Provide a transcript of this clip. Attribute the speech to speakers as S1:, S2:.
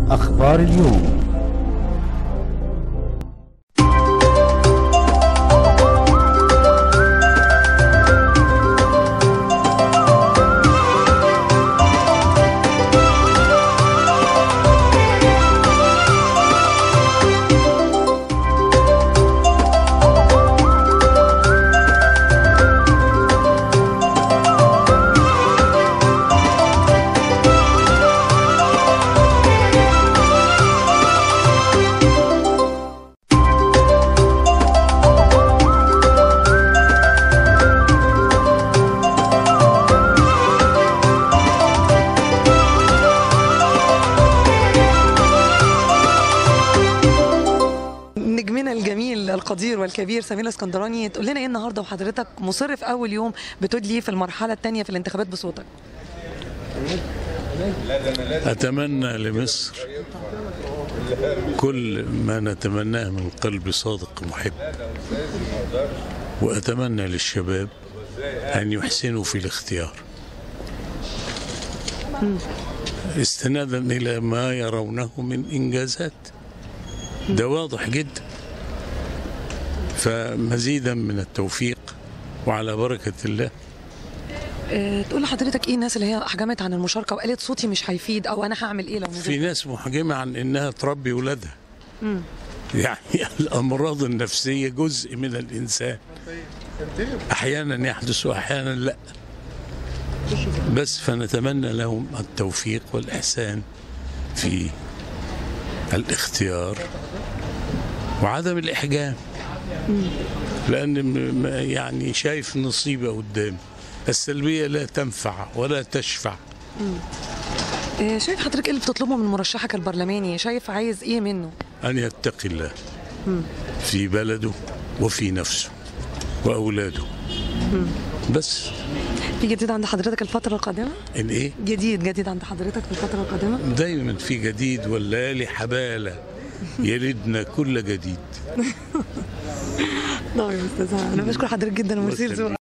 S1: أخبار اليوم
S2: نجمنا الجميل القدير والكبير سمير الاسكندراني تقول لنا ايه النهارده وحضرتك مصر في اول يوم بتدلي في المرحله الثانيه في الانتخابات بصوتك
S3: أتمنى لمصر كل ما نتمناه من قلب صادق محب وأتمنى للشباب أن يحسنوا في الاختيار استنادا إلى ما يرونه من إنجازات ده واضح جدا فمزيدا من التوفيق وعلى بركة الله
S2: أه تقول لحضرتك ايه الناس اللي هي احجمت عن المشاركه وقالت صوتي مش هيفيد او انا هعمل ايه لو
S3: في
S2: نزلت
S3: ناس محجمة عن إنها تربي ولادها يعني الأمراض النفسية جزء من الإنسان أحيانا يحدث وأحيانا لا بس فنتمنى لهم التوفيق والإحسان في الاختيار وعدم الإحجام لأن م- م- يعني شايف نصيبة قدام السلبية لا تنفع ولا تشفع
S2: أه شايف حضرتك ايه اللي بتطلبه من مرشحك البرلماني شايف عايز ايه منه
S3: أن يتقي الله في بلده وفي نفسه وأولاده بس
S2: في جديد عند حضرتك الفتره القادمه
S3: الإيه
S2: جديد جديد عند حضرتك في الفتره القادمه
S3: دايما في جديد والليالي حبالة يلدنا كل جديد
S2: طيب يا استاذ انا بشكر حضرتك جدا وميرسي
S3: الله يخليك.